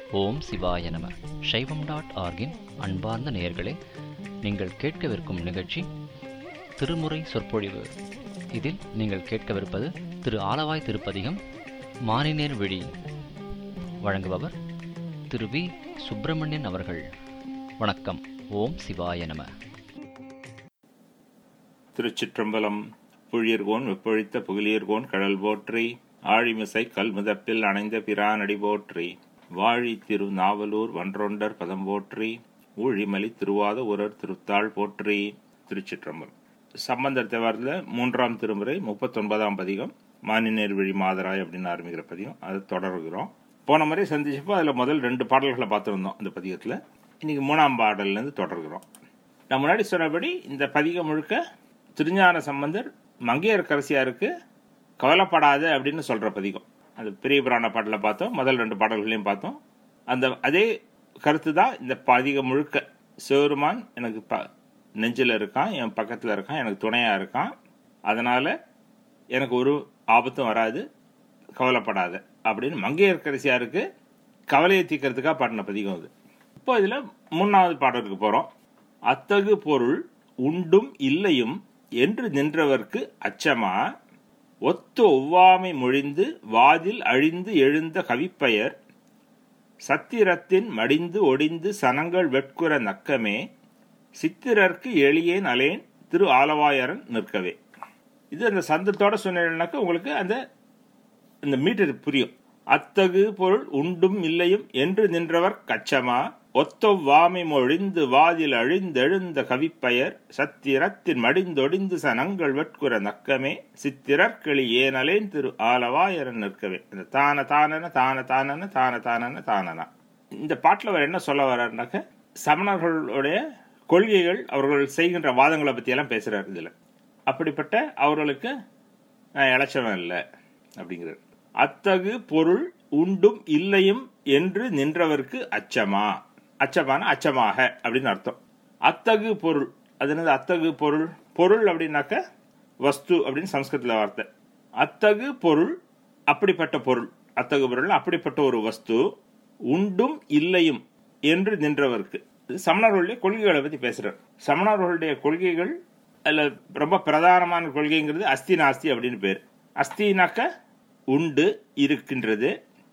ஓம் சிவாய நம சைவம் டாட் ஆர்கின் அன்பார்ந்த நேயர்களே நீங்கள் கேட்கவிருக்கும் நிகழ்ச்சி திருமுறை சொற்பொழிவு இதில் நீங்கள் கேட்கவிருப்பது திரு ஆலவாய் திருப்பதிகம் மானினேர் விழி வழங்குபவர் திரு வி சுப்பிரமணியன் அவர்கள் வணக்கம் ஓம் சிவாய நம திருச்சிற்றம்பலம் புழியர்கோன் வெப்பொழித்த புகழியர்கோன் கடல் போற்றி ஆழிமிசை கல்முதப்பில் அணைந்த பிரானடி போற்றி வாழி திரு நாவலூர் வன்றொண்டர் பதம் போற்றி ஊழிமலி திருவாத உரர் திருத்தாள் போற்றி திருச்சிற்றம்பலம் சம்பந்தர் தேவாரத்தில் மூன்றாம் திருமுறை முப்பத்தொன்பதாம் பதிகம் மானினேர் விழி மாதராய் அப்படின்னு ஆரம்பிக்கிற பதிகம் அது தொடர்கிறோம் போன முறை சந்திச்சப்போ அதில் முதல் ரெண்டு பாடல்களை பார்த்துருந்தோம் இந்த பதிகத்தில் இன்னைக்கு மூணாம் பாடல்லேருந்து தொடர்கிறோம் நான் முன்னாடி சொன்னபடி இந்த பதிகம் முழுக்க திருஞான சம்பந்தர் மங்கையர்கரசியாருக்கு கவலைப்படாத அப்படின்னு சொல்ற பதிகம் அது பெரிய புராண பாட்டில் பார்த்தோம் முதல் ரெண்டு பாடல்களையும் பார்த்தோம் அந்த அதே கருத்து தான் இந்த பதிகம் முழுக்க சிவருமான் எனக்கு ப நெஞ்சில் இருக்கான் என் பக்கத்தில் இருக்கான் எனக்கு துணையாக இருக்கான் அதனால் எனக்கு ஒரு ஆபத்தும் வராது கவலைப்படாத அப்படின்னு மங்கையர்கரசியாருக்கு கவலையை தீர்க்கறதுக்காக பாடின பதிகம் அது இப்போ இதில் மூணாவது பாடலுக்கு போகிறோம் அத்தகு பொருள் உண்டும் இல்லையும் என்று நின்றவர்க்கு அச்சமா ஒத்து ஒவ்வாமை மொழிந்து வாதில் அழிந்து எழுந்த கவிப்பெயர் சத்திரத்தின் மடிந்து ஒடிந்து சனங்கள் வெட்குற நக்கமே சித்திரர்க்கு எளியேன் அலேன் திரு ஆலவாயரன் நிற்கவே இது அந்த சந்தத்தோட சொன்னீங்கன்னாக்க உங்களுக்கு அந்த இந்த மீட்டர் புரியும் அத்தகு பொருள் உண்டும் இல்லையும் என்று நின்றவர் கச்சமா ஒத்தொவ்வாமை மொழிந்து வாதில் அழிந்தெழுந்த கவிப்பெயர் சத்திரத்தின் மடிந்தொடிந்து சனங்கள் வெட்குற நக்கமே சித்திரக்கிளி ஏனலேன் திரு ஆலவாயரன் நிற்கவே இந்த தான தானன தான தானன தான தானன தானனா இந்த பாட்டில் அவர் என்ன சொல்ல வர்றாருனாக்க சமணர்களுடைய கொள்கைகள் அவர்கள் செய்கின்ற வாதங்களை பத்தி எல்லாம் பேசுறாரு இதுல அப்படிப்பட்ட அவர்களுக்கு நான் இளைச்சவன் இல்லை அப்படிங்கிறார் அத்தகு பொருள் உண்டும் இல்லையும் என்று நின்றவர்க்கு அச்சமா அச்சமான அச்சமாக அப்படின்னு அர்த்தம் அத்தகு பொருள் அது என்னது அத்தகு பொருள் பொருள் அப்படின்னாக்க வஸ்து அப்படின்னு சம்ஸ்கிருதத்தில் வார்த்தை அத்தகு பொருள் அப்படிப்பட்ட பொருள் அத்தகு பொருள் அப்படிப்பட்ட ஒரு வஸ்து உண்டும் இல்லையும் என்று நின்றவர்க்கு இது சமணர்களுடைய கொள்கைகளை பத்தி பேசுறார் சமணர்களுடைய கொள்கைகள் அதில் ரொம்ப பிரதானமான கொள்கைங்கிறது அஸ்தி நாஸ்தி அப்படின்னு பேர் அஸ்தினாக்க உண்டு இருக்கின்றது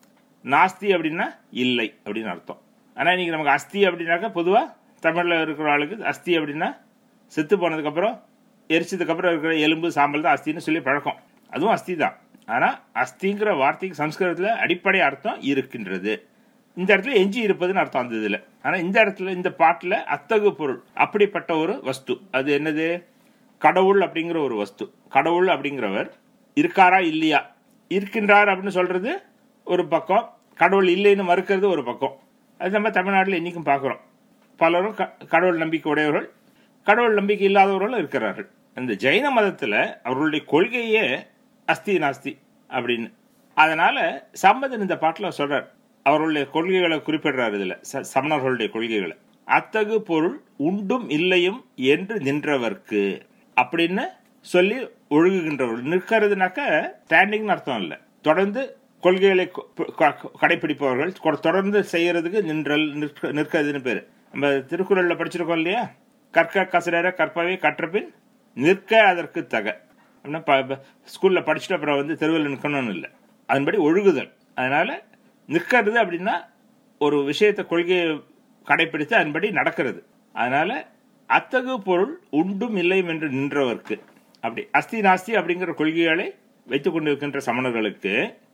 நாஸ்தி அப்படின்னா இல்லை அப்படின்னு அர்த்தம் ஆனால் இன்னைக்கு நமக்கு அஸ்தி அப்படின்னாக்கா பொதுவாக தமிழில் இருக்கிற ஆளுக்கு அஸ்தி அப்படின்னா செத்து போனதுக்கப்புறம் எரிச்சதுக்கப்புறம் இருக்கிற எலும்பு சாம்பல் தான் அஸ்தின்னு சொல்லி பழக்கம் அதுவும் அஸ்தி தான் ஆனால் அஸ்திங்கிற வார்த்தைக்கு சம்ஸ்கிருதத்தில் அடிப்படை அர்த்தம் இருக்கின்றது இந்த இடத்துல எஞ்சி இருப்பதுன்னு அர்த்தம் அந்த இதில் ஆனால் இந்த இடத்துல இந்த பாட்டில் அத்தகு பொருள் அப்படிப்பட்ட ஒரு வஸ்து அது என்னது கடவுள் அப்படிங்கிற ஒரு வஸ்து கடவுள் அப்படிங்கிறவர் இருக்காரா இல்லையா இருக்கின்றார் அப்படின்னு சொல்றது ஒரு பக்கம் கடவுள் இல்லைன்னு மறுக்கிறது ஒரு பக்கம் அது நம்ம தமிழ்நாட்டில் இன்னைக்கும் பார்க்குறோம் பலரும் கடவுள் நம்பிக்கை உடையவர்கள் கடவுள் நம்பிக்கை இல்லாதவர்களும் இருக்கிறார்கள் இந்த ஜெயின மதத்தில் அவர்களுடைய கொள்கையே அஸ்தி நாஸ்தி அப்படின்னு அதனால சம்பந்தன் இந்த பாட்டில் சொல்றார் அவர்களுடைய கொள்கைகளை குறிப்பிடுறார் இதுல சமணர்களுடைய கொள்கைகளை அத்தகு பொருள் உண்டும் இல்லையும் என்று நின்றவர்க்கு அப்படின்னு சொல்லி ஒழுகுகின்றவர்கள் நிற்கிறதுனாக்க ஸ்டாண்டிங்னு அர்த்தம் இல்லை தொடர்ந்து கொள்கைகளை கடைபிடிப்பவர்கள் தொடர்ந்து செய்யறதுக்கு நின்றல் நிற்கிறதுன்னு பேரு நம்ம திருக்குறள்ல படிச்சிருக்கோம் இல்லையா கற்க கசடர கற்பவை கற்றபின் நிற்க அதற்கு தக அப்படின்னா ஸ்கூல்ல படிச்சுட்டு அப்புறம் வந்து தெருவில் நிற்கணும்னு இல்லை அதன்படி ஒழுகுதல் அதனால நிற்கிறது அப்படின்னா ஒரு விஷயத்தை கொள்கையை கடைபிடித்து அதன்படி நடக்கிறது அதனால அத்தகு பொருள் உண்டும் இல்லையும் என்று நின்றவர்க்கு அப்படி அஸ்தி நாஸ்தி அப்படிங்கிற கொள்கைகளை வைத்துக் கொண்டிருக்கின்ற சமணர்களுக்கு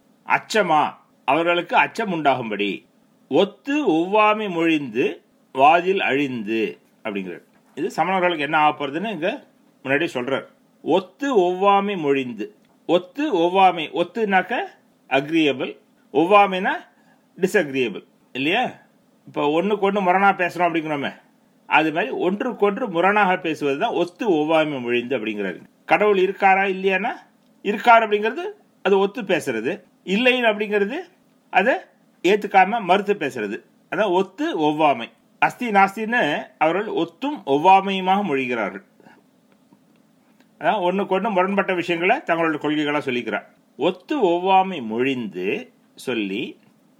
அச்சமா அவர்களுக்கு அச்சம் உண்டாகும்படி ஒத்து ஒவ்வாமை மொழிந்து வாதில் அழிந்து அப்படிங்கிறார் இது சமணர்களுக்கு என்ன ஆக போறதுன்னு இங்க முன்னாடி சொல்றார் ஒத்து ஒவ்வாமை மொழிந்து ஒத்து ஒவ்வாமை ஒத்துனாக்க அக்ரியபிள் ஒவ்வாமைனா டிஸ்அக்ரியபிள் இல்லையா இப்போ ஒன்றுக்கு ஒன்று முரணா பேசுறோம் அப்படிங்கிறோமே அது மாதிரி ஒன்றுக்கொன்று முரணாக பேசுவது தான் ஒத்து ஒவ்வாமை மொழிந்து அப்படிங்கிறாரு கடவுள் இருக்காரா இல்லையானா இருக்கார் அப்படிங்கிறது அது ஒத்து பேசுறது இல்லைன்னு அப்படிங்கிறது அதை ஏத்துக்காம மறுத்து பேசுறது அதான் ஒத்து ஒவ்வாமை அஸ்தி நாஸ்தின்னு அவர்கள் ஒத்தும் ஒவ்வாமையுமாக மொழிகிறார்கள் அதான் ஒன்றுக்கு ஒன்று முரண்பட்ட விஷயங்களை தங்களுடைய கொள்கைகளாக சொல்லிக்கிறார் ஒத்து ஒவ்வாமை மொழிந்து சொல்லி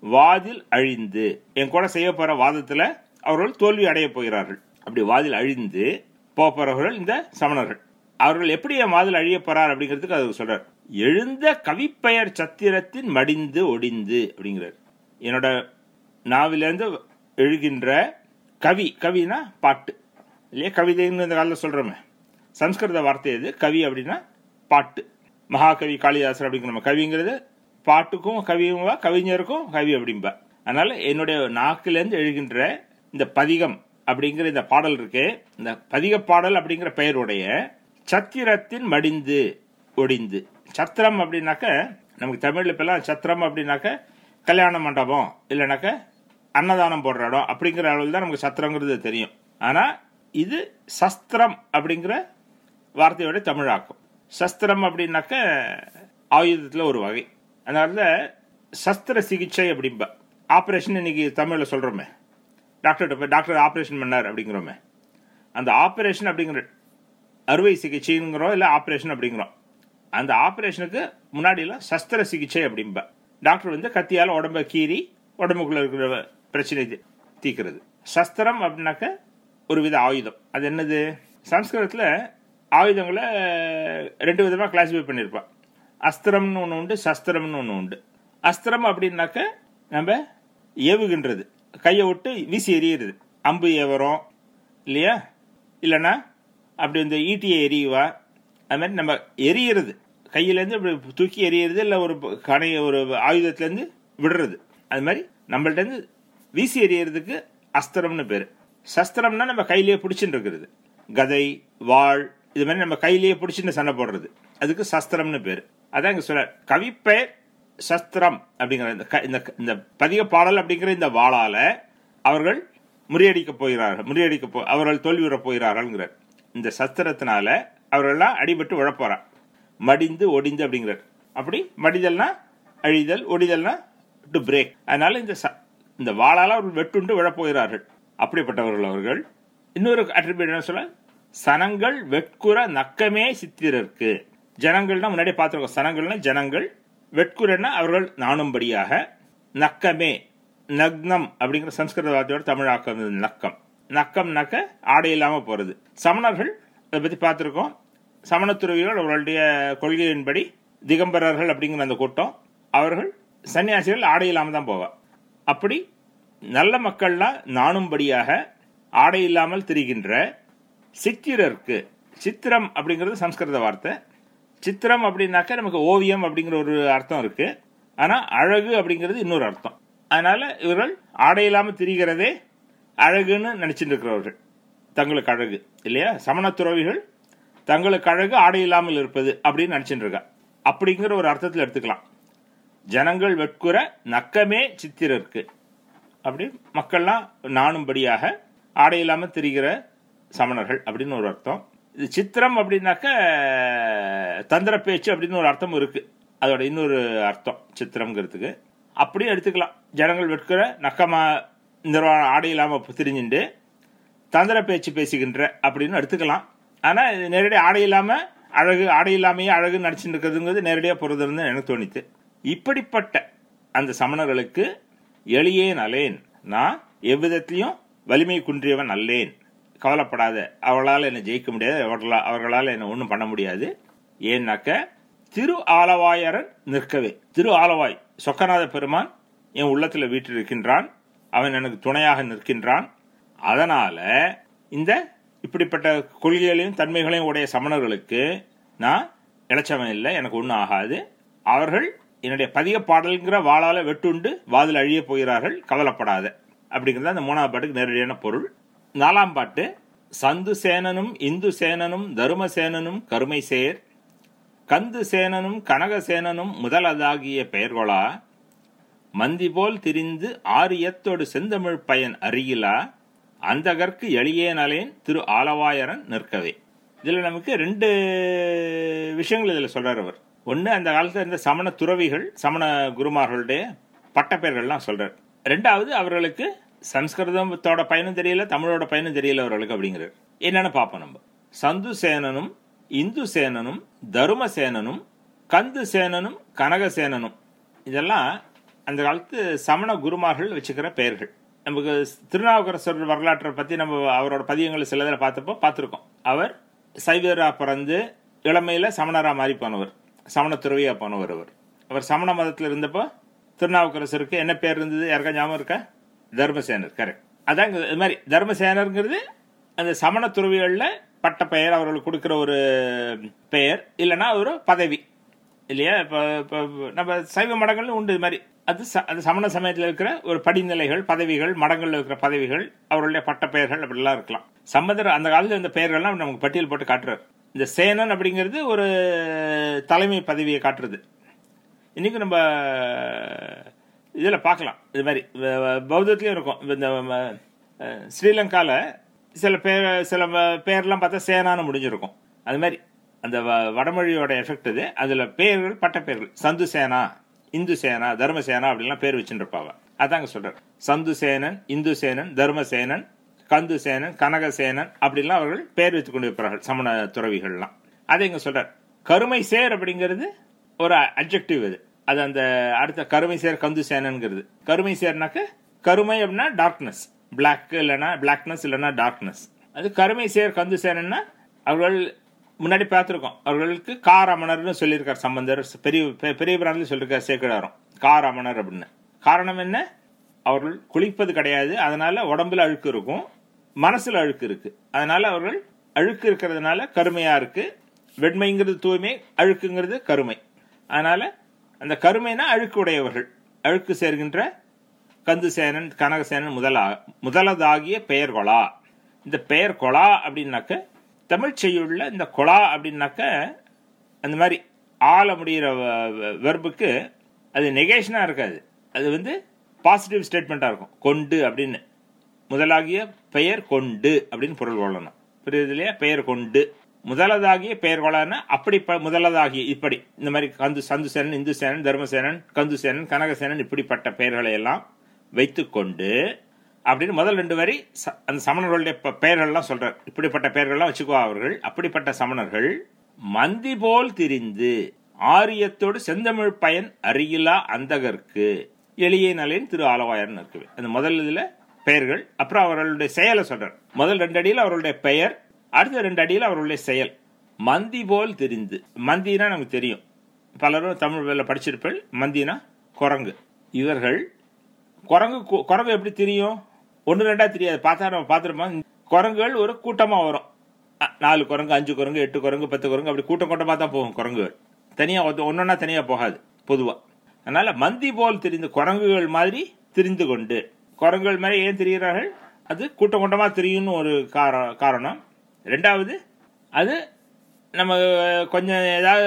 வாதில் அழிந்து என் கூட செய்ய போற வாதத்துல அவர்கள் தோல்வி அடைய போகிறார்கள் அப்படி வாதில் அழிந்து போறவர்கள் இந்த சமணர்கள் அவர்கள் எப்படி என் வாதில் அழிய போறார் அப்படிங்கிறதுக்கு அது சொல்றார் எழுந்த கவிப்பெயர் சத்திரத்தின் மடிந்து ஒடிந்து அப்படிங்கிறார் என்னோட நாவிலிருந்து எழுகின்ற கவி கவினா பாட்டு இல்லையா கவிதைன்னு இந்த காலத்தில் சொல்றோமே சம்ஸ்கிருத வார்த்தை எது கவி அப்படின்னா பாட்டு மகாகவி காளிதாசர் அப்படிங்கிற நம்ம கவிங்கிறது பாட்டுக்கும் கவியும் கவிஞருக்கும் கவி அப்படிம்பா அதனால என்னுடைய நாக்கிலேருந்து எழுகின்ற இந்த பதிகம் அப்படிங்கிற இந்த பாடல் இருக்கு இந்த பதிக பாடல் அப்படிங்கிற பெயருடைய சத்திரத்தின் மடிந்து ஒடிந்து சத்திரம் அப்படின்னாக்க நமக்கு தமிழ்ல இப்பெல்லாம் சத்திரம் அப்படின்னாக்க கல்யாண மண்டபம் இல்லைனாக்க அன்னதானம் போடுற இடம் அப்படிங்கிற அளவில் தான் நமக்கு சத்திரங்கிறது தெரியும் ஆனா இது சஸ்திரம் அப்படிங்கிற வார்த்தையோட தமிழாக்கம் சஸ்திரம் அப்படின்னாக்க ஆயுதத்தில் ஒரு வகை அதனால சஸ்திர சிகிச்சை அப்படிம்பா ஆப்ரேஷன் இன்னைக்கு தமிழில் சொல்கிறோமே டாக்டர்கிட்ட போய் டாக்டர் ஆப்ரேஷன் பண்ணார் அப்படிங்கிறோமே அந்த ஆப்ரேஷன் அப்படிங்கிற அறுவை சிகிச்சைங்கிறோம் இல்லை ஆப்ரேஷன் அப்படிங்கிறோம் அந்த ஆப்ரேஷனுக்கு முன்னாடிலாம் சஸ்திர சிகிச்சை அப்படிம்பா டாக்டர் வந்து கத்தியால் உடம்ப கீறி உடம்புக்குள்ள இருக்கிற பிரச்சனை தீக்கிறது சஸ்திரம் அப்படின்னாக்க ஒரு வித ஆயுதம் அது என்னது சம்ஸ்கிருதத்தில் ஆயுதங்களை ரெண்டு விதமாக கிளாசிஃபை பண்ணியிருப்பான் அஸ்திரம்னு ஒன்று உண்டு சஸ்திரம்னு ஒன்று உண்டு அஸ்திரம் அப்படின்னாக்க நம்ம ஏவுகின்றது கையை விட்டு வீசி எறிகிறது அம்பு ஏவரம் இல்லையா இல்லைன்னா அப்படி இந்த ஈட்டியை எரியுவா அது மாதிரி நம்ம எரியறது கையிலேருந்து இப்படி தூக்கி எறியறது இல்லை ஒரு கனை ஒரு ஆயுதத்துலேருந்து விடுறது அது மாதிரி நம்மள்டேருந்து வீசி எறியறதுக்கு அஸ்திரம்னு பேர் சஸ்திரம்னா நம்ம கையிலேயே பிடிச்சிட்டு இருக்கிறது கதை வாழ் இது மாதிரி நம்ம கையிலேயே பிடிச்சிட்டு சண்டை போடுறது அதுக்கு சஸ்திரம்னு பேர் அதான் இங்க சொல்ல கவிப்பெயர் சஸ்திரம் அப்படிங்கிற இந்த க- இந்த இந்த பதிக பாடல் அப்படிங்கிற இந்த வாளால அவர்கள் முறியடிக்க போகிறார்கள் முறியடிக்க போ அவர்கள் தோல்வியுற போகிறார்கள்ங்கிறார் இந்த சஸ்திரத்தினால அவர்கள்லாம் அடிபட்டு விழப்போறார் மடிந்து ஒடிந்து அப்படிங்கிறார் அப்படி மடிதல்னா அழிதல் ஒடிதல்னா டு பிரேக் அதனால இந்த ச- இந்த வாளால அவர்கள் வெட்டுண்டு விழப்போகிறார்கள் அப்படிப்பட்டவர்கள் அவர்கள் இன்னொரு அட்ரிபியூட் என்ன சொல்ல சனங்கள் வெட்குற நக்கமே சித்திரருக்கு ஜனங்கள்னா முன்னாடி பார்த்துருக்கோம் சனங்கள்னா ஜனங்கள் வெட்குறன்னா அவர்கள் நாணும்படியாக நக்கமே நக்னம் அப்படிங்கிற சம்ஸ்கிருத வார்த்தையோட தமிழாக்கம் இருந்தது நக்கம் நக்கம்னாக்க ஆடை இல்லாம போறது சமணர்கள் அதை பத்தி பார்த்துருக்கோம் சமணத்துறவிகள் அவர்களுடைய கொள்கையின்படி திகம்பரர்கள் அப்படிங்கிற அந்த கூட்டம் அவர்கள் சன்னியாசிகள் ஆடை இல்லாம தான் போவா அப்படி நல்ல மக்கள்லாம் நாணும்படியாக ஆடை இல்லாமல் திரிகின்ற சித்திரருக்கு சித்திரம் அப்படிங்கிறது சம்ஸ்கிருத வார்த்தை சித்திரம் அப்படின்னாக்க நமக்கு ஓவியம் அப்படிங்கிற ஒரு அர்த்தம் இருக்கு ஆனா அழகு அப்படிங்கிறது இன்னொரு அர்த்தம் அதனால இவர்கள் ஆடை இல்லாம திரிகிறதே அழகுன்னு நினைச்சிட்டு இருக்கிறவர்கள் தங்களுக்கு அழகு இல்லையா சமண துறவிகள் தங்களுக்கு அழகு ஆடை இல்லாமல் இருப்பது அப்படின்னு நினைச்சிட்டு இருக்கா அப்படிங்கிற ஒரு அர்த்தத்தில் எடுத்துக்கலாம் ஜனங்கள் வெட்குற நக்கமே சித்திரருக்கு அப்படி மக்கள்லாம் நாணும்படியாக ஆடை இல்லாம திரிகிற சமணர்கள் அப்படின்னு ஒரு அர்த்தம் இது சித்திரம் அப்படின்னாக்க தந்திர பேச்சு அப்படின்னு ஒரு அர்த்தம் இருக்கு அதோட இன்னொரு அர்த்தம் சித்திரம்ங்கிறதுக்கு அப்படியும் எடுத்துக்கலாம் ஜனங்கள் வெட்கிற நக்கமா இந்த ஆடை இல்லாம திரிஞ்சுண்டு தந்திர பேச்சு பேசுகின்ற அப்படின்னு எடுத்துக்கலாம் ஆனா இது நேரடி ஆடை இல்லாம அழகு ஆடை இல்லாமையே அழகு நடிச்சுட்டு இருக்கிறதுங்கிறது நேரடியா பொறுத்திருந்து எனக்கு தோணித்து இப்படிப்பட்ட அந்த சமணர்களுக்கு எளியேன் அலேன் நான் எவ்விதத்திலையும் வலிமை குன்றியவன் அல்லேன் கவலைப்படாத அவர்களால் என்னை ஜெயிக்க முடியாது அவர்களா அவர்களால் என்னை ஒன்றும் பண்ண முடியாது ஏன்னாக்க திரு ஆலவாயரன் நிற்கவே திரு ஆலவாய் சொக்கநாத பெருமான் என் உள்ளத்துல வீற்றிருக்கின்றான் அவன் எனக்கு துணையாக நிற்கின்றான் அதனால இந்த இப்படிப்பட்ட கொள்கைகளையும் தன்மைகளையும் உடைய சமணர்களுக்கு நான் இளைச்சவன் இல்லை எனக்கு ஒன்றும் ஆகாது அவர்கள் என்னுடைய பதிக பாடல்ங்கிற வாளால வெட்டுண்டு வாதில் அழிய போகிறார்கள் கவலைப்படாத அப்படிங்கிறது அந்த மூணாவது பாட்டுக்கு நேரடியான பொருள் நாலாம் பாட்டு சந்து சேனனும் இந்து சேனனும் தரும சேனனும் கருமை சேர் கந்து சேனனும் கனக சேனனும் முதலதாகிய பெயர்களா மந்தி போல் திரிந்து ஆரியத்தோடு செந்தமிழ் பயன் அருகிலா அந்தகற்கு எளியேனலேன் திரு ஆலவாயரன் நிற்கவே இதுல நமக்கு ரெண்டு விஷயங்கள் இதுல சொல்றார் அவர் ஒன்னு அந்த காலத்துல இருந்த சமண துறவிகள் சமண குருமார்களுடைய பட்டப்பெயர்கள்லாம் சொல்றார் ரெண்டாவது அவர்களுக்கு சம்ஸ்கிருதத்தோட பயனும் தெரியல தமிழோட பயனும் தெரியல அவர்களுக்கு அப்படிங்கிறார் என்னன்னு பார்ப்போம் நம்ம சந்து சேனனும் இந்து சேனனும் தரும சேனனும் கந்து சேனனும் கனக சேனனும் இதெல்லாம் அந்த காலத்து சமண குருமார்கள் வச்சுக்கிற பெயர்கள் நமக்கு திருநாவுக்கரசர் வரலாற்றை பற்றி நம்ம அவரோட பதியங்களை சிலதில் பார்த்தப்போ பார்த்துருக்கோம் அவர் சைவரா பிறந்து இளமையில் சமணரா மாறி போனவர் சமண துறவியா போனவர் அவர் அவர் சமண மதத்தில் இருந்தப்போ திருநாவுக்கரசருக்கு என்ன பேர் இருந்தது யாருக்கா ஞாபகம் இருக்கா தர்மசேனர் கரெக்ட் அதான் இங்க இது மாதிரி தர்மசேனருங்கிறது அந்த சமண துறவிகளில் பட்ட பெயர் அவர்களுக்கு கொடுக்குற ஒரு பெயர் இல்லைன்னா ஒரு பதவி இல்லையா இப்போ இப்போ நம்ம சைவ மடங்கள்ல உண்டு இது மாதிரி அது ச- அது சமண சமயத்தில் இருக்கிற ஒரு படிநிலைகள் பதவிகள் மடங்கள்ல இருக்கிற பதவிகள் அவர்களுடைய பட்ட பெயர்கள் அப்படிலாம் இருக்கலாம் சம்பந்தர் அந்த காலத்தில் இந்த பெயர்கள்லாம் நமக்கு பட்டியல் போட்டு காட்டுறாரு இந்த சேனன் அப்படிங்கிறது ஒரு தலைமை பதவியை காட்டுறது இன்னைக்கு நம்ம இதில் பார்க்கலாம் இது மாதிரி வ- வ- பௌத்தத்துலேயும் இருக்கும் இந்த ம- அஹ், ஸ்ரீலங்கால சில பேர் சில வ- பேர்லாம் பார்த்தா சேனான்னு முடிஞ்சிருக்கும் அது மாதிரி அந்த வ- வடமொழியோட எஃபெக்ட் இது அதில் பேர்கள் பட்ட பேர்கள் சந்து சேனா இந்து சேனா தர்மசேனா அப்படின்லாம் பேர் வச்சுட்டு இருப்பாங்க அதாங்க சொல்றார் சந்து சேனன் இந்து சேனன் தர்மசேனன் கந்து சேனன் கனகசேனன் அப்படிலாம் அவர்கள் பேர் வைத்துக் கொண்டிருப்பார்கள் சமண துறவிகள்லாம் அதை இங்க சொல்றார் கருமை சேர் அப்படிங்கிறது ஒரு அப்ஜெக்டிவ் இது அது அந்த அடுத்த கருமை சேர் கந்து சேனன்ங்கிறது கருமை சேர்னாக்க கருமை அப்படின்னா டார்க்னஸ் பிளாக் இல்லைன்னா பிளாக்னஸ் இல்லைன்னா டார்க்னஸ் அது கருமை சேர் கந்து சேனன்னா அவர்கள் முன்னாடி பார்த்துருக்கோம் அவர்களுக்கு காரமணர்னு சொல்லியிருக்கார் சம்பந்தர் பெரிய பெ- பெரிய பிராண்டில் சொல்லியிருக்கார் சேக்கிடாரம் காரமணர் அப்படின்னு காரணம் என்ன அவர்கள் குளிப்பது கிடையாது அதனால உடம்புல அழுக்கு இருக்கும் மனசுல அழுக்கு இருக்கு அதனால அவர்கள் அழுக்கு இருக்கிறதுனால கருமையா இருக்கு வெண்மைங்கிறது தூய்மை அழுக்குங்கிறது கருமை அதனால அந்த கருமைனா அழுக்கு உடையவர்கள் அழுக்கு சேர்கின்ற கந்துசேனன் கனகசேனன் முதலா முதலதாகிய பெயர் கொலா இந்த பெயர் கொலா அப்படின்னாக்க தமிழ் செய்யுள்ள இந்த கொலா அப்படின்னாக்க அந்த மாதிரி ஆள முடிகிற வெர்புக்கு அது நெகேஷனாக இருக்காது அது வந்து பாசிட்டிவ் ஸ்டேட்மெண்ட்டாக இருக்கும் கொண்டு அப்படின்னு முதலாகிய பெயர் கொண்டு அப்படின்னு பொருள் கொள்ளணும் புரியுது இல்லையா பெயர் கொண்டு முதலதாகிய பெயர் கொள்ளான அப்படி ப- முதலதாகிய இப்படி இந்த மாதிரி கந்து சந்துசேனன் இந்துசேனன் தர்மசேனன் கந்துசேனன் கனகசேனன் இப்படிப்பட்ட பெயர்களை எல்லாம் வைத்துக்கொண்டு அப்படின்னு முதல் ரெண்டு வரி ச- அந்த சமணர்களுடைய ப- பெயர்கள்லாம் சொல்றார் இப்படிப்பட்ட பெயர்கள்லாம் வச்சுக்குவா அவர்கள் அப்படிப்பட்ட சமணர்கள் மந்தி போல் திரிந்து ஆரியத்தோடு செந்தமிழ் பயன் அருகிலா அந்தகர்க்கு எளிய நலின் திரு ஆலவாயர்னு இருக்குது அந்த முதல் இதுல பெயர்கள் அப்புறம் அவர்களுடைய செயலை சொல்றார் முதல் ரெண்டு அடியில் அவர்களுடைய பெயர் அடுத்த ரெண்டு அடியில் அவர்களுடைய செயல் மந்தி போல் திரிந்து மந்தினா நமக்கு தெரியும் பலரும் தமிழ் வேலை படிச்சிருப்பேன் மந்தினா குரங்கு இவர்கள் குரங்கு கு- குரங்கு எப்படி தெரியும் ஒன்று ரெண்டா தெரியாது பார்த்தா நம்ம பார்த்துருப்போம் குரங்குகள் ஒரு கூட்டமாக வரும் அ, நாலு குரங்கு அஞ்சு குரங்கு எட்டு குரங்கு பத்து குரங்கு அப்படி கூட்டம் கூட்டமாக தான் போகும் குரங்குகள் தனியாக ஒன்றொன்னா தனியாக போகாது பொதுவாக அதனால மந்தி போல் தெரிந்து குரங்குகள் மாதிரி தெரிந்து கொண்டு குரங்குகள் மாதிரி ஏன் தெரிகிறார்கள் அது கூட்டம் கூட்டமாக தெரியும்னு ஒரு கார- காரணம் ரெண்டாவது அது நம்ம கொஞ்சம் ஏதாவது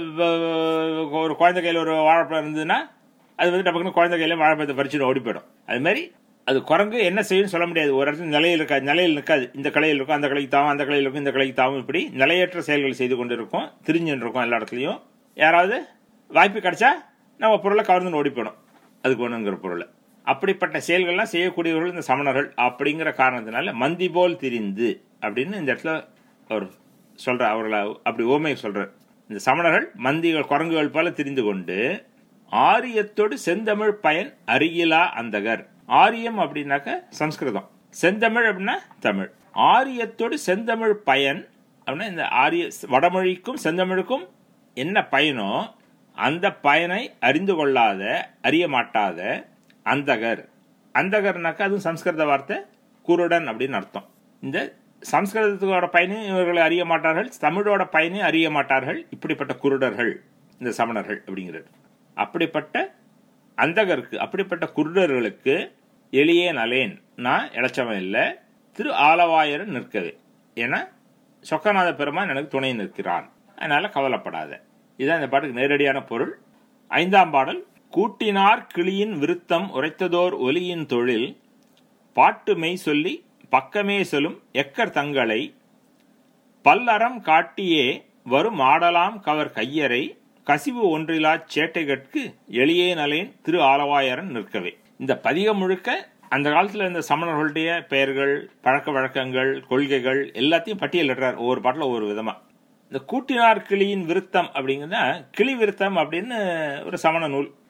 வ- ஒரு குழந்தை கையில் ஒரு வாழைப்பழம் இருந்ததுன்னா அது வந்து டப்புக்குன்னு குழந்தை கையில வாழைப்பழத்தை பறிச்சுட்டு ஓடி போயிடும் அது மாதிரி அது குரங்கு என்ன செய்யும்னு சொல்ல முடியாது ஒரு இடத்துல நிலையில் இருக்காது நிலையில் நிற்காது இந்த கலையில் இருக்கும் அந்த கலைக்கு தாவும் அந்த கலையில் இருக்கும் இந்த கலைக்கு தாவும் இப்படி நிலையற்ற செயல்கள் செய்து கொண்டு இருக்கும் திரிஞ்சுன்னு இருக்கும் எல்லா இடத்துலையும் யாராவது வாய்ப்பு கிடைச்சா நம்ம பொருளை கவர்ந்து ஓடி போயிடும் அதுக்கு ஒண்ணுங்கிற பொருளை அப்படிப்பட்ட செயல்கள்லாம் செய்யக்கூடியவர்கள் இந்த சமணர்கள் அப்படிங்கிற காரணத்தினால மந்தி போல் திரிந்து அப்படின்னு இந்த இடத்துல அவர் சொல்ற அவர்களை அப்படி ஓமை சொல்றார் இந்த சமணர்கள் மந்திகள் குரங்குகள் போல திரிந்து கொண்டு ஆரியத்தோடு செந்தமிழ் பயன் அருகிலா அந்தகர் ஆரியம் அப்படின்னாக்க சம்ஸ்கிருதம் செந்தமிழ் அப்படின்னா தமிழ் ஆரியத்தோடு செந்தமிழ் பயன் அப்படின்னா இந்த ஆரிய வடமொழிக்கும் செந்தமிழுக்கும் என்ன பயனோ அந்த பயனை அறிந்து கொள்ளாத அறிய மாட்டாத அந்தகர் அந்தகர்னாக்கா அதுவும் சம்ஸ்கிருத வார்த்தை குருடன் அப்படின்னு அர்த்தம் இந்த சம்ஸ்கிருதத்தோட பயனையும் இவர்கள் அறிய மாட்டார்கள் தமிழோட பயனையும் அறிய மாட்டார்கள் இப்படிப்பட்ட குருடர்கள் இந்த சமணர்கள் அப்படிங்கிறது அப்படிப்பட்ட அந்தகருக்கு அப்படிப்பட்ட குருடர்களுக்கு எளியே நலேன் நான் இளைச்சவன் இல்லை திரு ஆலவாயரன் நிற்கவே ஏன்னா சொக்கநாத பெருமான் எனக்கு துணை நிற்கிறான் அதனால கவலைப்படாத இதுதான் இந்த பாட்டுக்கு நேரடியான பொருள் ஐந்தாம் பாடல் கூட்டினார் கிளியின் விருத்தம் உரைத்ததோர் ஒலியின் தொழில் பாட்டு மெய் சொல்லி பக்கமே சொல்லும் எக்கர் தங்களை பல்லறம் காட்டியே வரும் ஆடலாம் கவர் கையரை கசிவு ஒன்றிலாச் சேட்டைகட்கு எளியே நலேன் திரு ஆலவாயரன் நிற்கவே இந்த பதிகம் முழுக்க அந்த காலத்துல இருந்த சமணர்களுடைய பெயர்கள் பழக்க வழக்கங்கள் கொள்கைகள் எல்லாத்தையும் பட்டியலிடுறார் ஒவ்வொரு பாட்டில் ஒவ்வொரு விதமா இந்த கூட்டினார் கிளியின் விருத்தம் அப்படிங்கிறத கிளி விருத்தம் அப்படின்னு ஒரு சமண நூல்